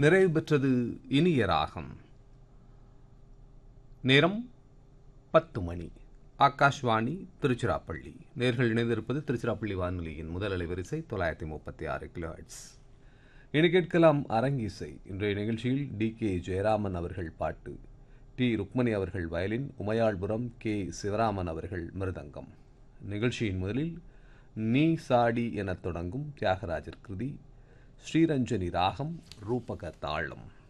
நிறைவு பெற்றது இனிய ராகம் நேரம் பத்து மணி ஆகாஷ்வாணி திருச்சிராப்பள்ளி நேர்கள் இணைந்திருப்பது திருச்சிராப்பள்ளி வானொலியின் முதல் அலைவரிசை தொள்ளாயிரத்தி முப்பத்தி ஆறு கிலோஹெட்ஸ் இனி கேட்கலாம் அரங்கிசை இன்றைய நிகழ்ச்சியில் டி கே ஜெயராமன் அவர்கள் பாட்டு டி ருக்மணி அவர்கள் வயலின் உமையாள்புரம் கே சிவராமன் அவர்கள் மிருதங்கம் நிகழ்ச்சியின் முதலில் நீ சாடி எனத் தொடங்கும் தியாகராஜர் கிருதி ஸ்ரீரஞ்சனி ராகம் ரூபக தாளம்